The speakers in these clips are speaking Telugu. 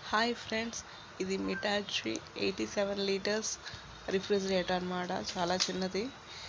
హాయ్ ఫ్రెండ్స్ ఇది Mitashi eighty seven litres refrigerator అన్నమాట చాలా చిన్నది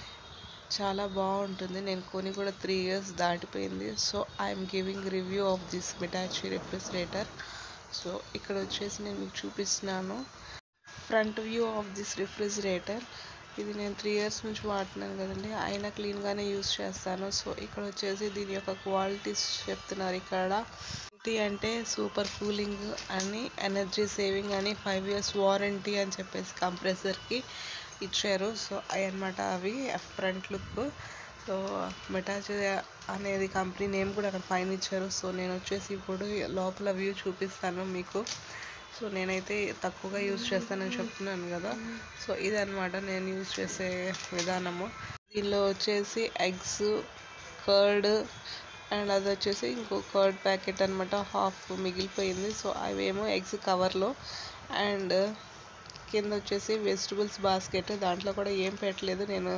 చాలా బాగుంటుంది నేను కొని కూడా త్రీ ఇయర్స్ దాటిపోయింది so I'm giving review of this Mitashi refrigerator so ఇక్కడ వచ్చేసి నేను మీకు చూపిస్తున్నాను front view of this refrigerator ఇది నేను త్రీ ఇయర్స్ నుంచి వాడుతున్నాను కదండి అయినా క్లీన్గానే యూస్ చేస్తాను సో ఇక్కడ వచ్చేసి దీని యొక్క క్వాలిటీస్ చెప్తున్నారు ఇక్కడ ఏంటి అంటే సూపర్ కూలింగ్ అని ఎనర్జీ సేవింగ్ అని ఫైవ్ ఇయర్స్ వారంటీ అని చెప్పేసి కంప్రెసర్కి ఇచ్చారు సో అవి అనమాట అవి ఫ్రంట్ లుక్ సో మెటాచి అనేది కంపెనీ నేమ్ కూడా అక్కడ పైన ఇచ్చారు సో నేను వచ్చేసి ఇప్పుడు లోపల వ్యూ చూపిస్తాను మీకు సో నేనైతే తక్కువగా యూజ్ చేస్తానని చెప్తున్నాను కదా సో ఇదనమాట నేను యూజ్ చేసే విధానము దీనిలో వచ్చేసి ఎగ్స్ కర్డ్ అండ్ అది వచ్చేసి ఇంకో కర్డ్ ప్యాకెట్ అనమాట హాఫ్ మిగిలిపోయింది సో అవేమో ఎగ్స్ కవర్లో అండ్ కింద వచ్చేసి వెజిటబుల్స్ బాస్కెట్ దాంట్లో కూడా ఏం పెట్టలేదు నేను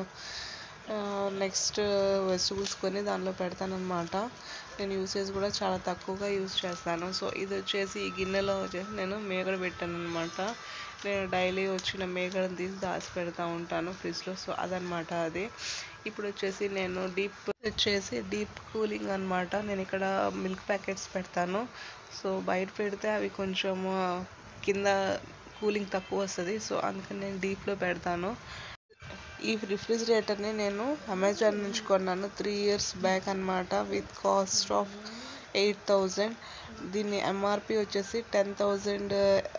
నెక్స్ట్ వెజిటబుల్స్ కొని దానిలో పెడతాను అనమాట నేను యూసేజ్ కూడా చాలా తక్కువగా యూజ్ చేస్తాను సో ఇది వచ్చేసి ఈ గిన్నెలో వచ్చేసి నేను మేగడ పెట్టాను అనమాట నేను డైలీ వచ్చిన మేగడని తీసి దాచి పెడతా ఉంటాను ఫ్రిడ్జ్లో సో అదనమాట అది ఇప్పుడు వచ్చేసి నేను డీప్ వచ్చేసి డీప్ కూలింగ్ అనమాట నేను ఇక్కడ మిల్క్ ప్యాకెట్స్ పెడతాను సో బయట పెడితే అవి కొంచెం కింద కూలింగ్ తక్కువ వస్తుంది సో అందుకని నేను డీప్లో పెడతాను ఈ రిఫ్రిజిరేటర్ని నేను అమెజాన్ నుంచి కొన్నాను త్రీ ఇయర్స్ బ్యాక్ అనమాట with cost of eight thousand దీన్ని ఎంఆర్పి వచ్చేసి టెన్ థౌజండ్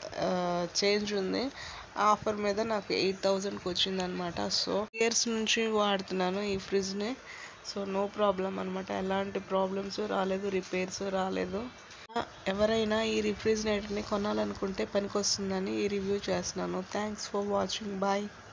చేంజ్ ఉంది ఆఫర్ మీద నాకు ఎయిట్ థౌజండ్కి వచ్చిందనమాట సో ఇయర్స్ నుంచి వాడుతున్నాను ఈ ఫ్రిడ్జ్ని సో నో ప్రాబ్లం అనమాట ఎలాంటి ప్రాబ్లమ్స్ రాలేదు రిపేర్స్ రాలేదు ఎవరైనా ఈ రిఫ్రిజిరేటర్ని కొనాలనుకుంటే పనికొస్తుందని ఈ రివ్యూ చేస్తున్నాను థ్యాంక్స్ ఫర్ వాచింగ్ బాయ్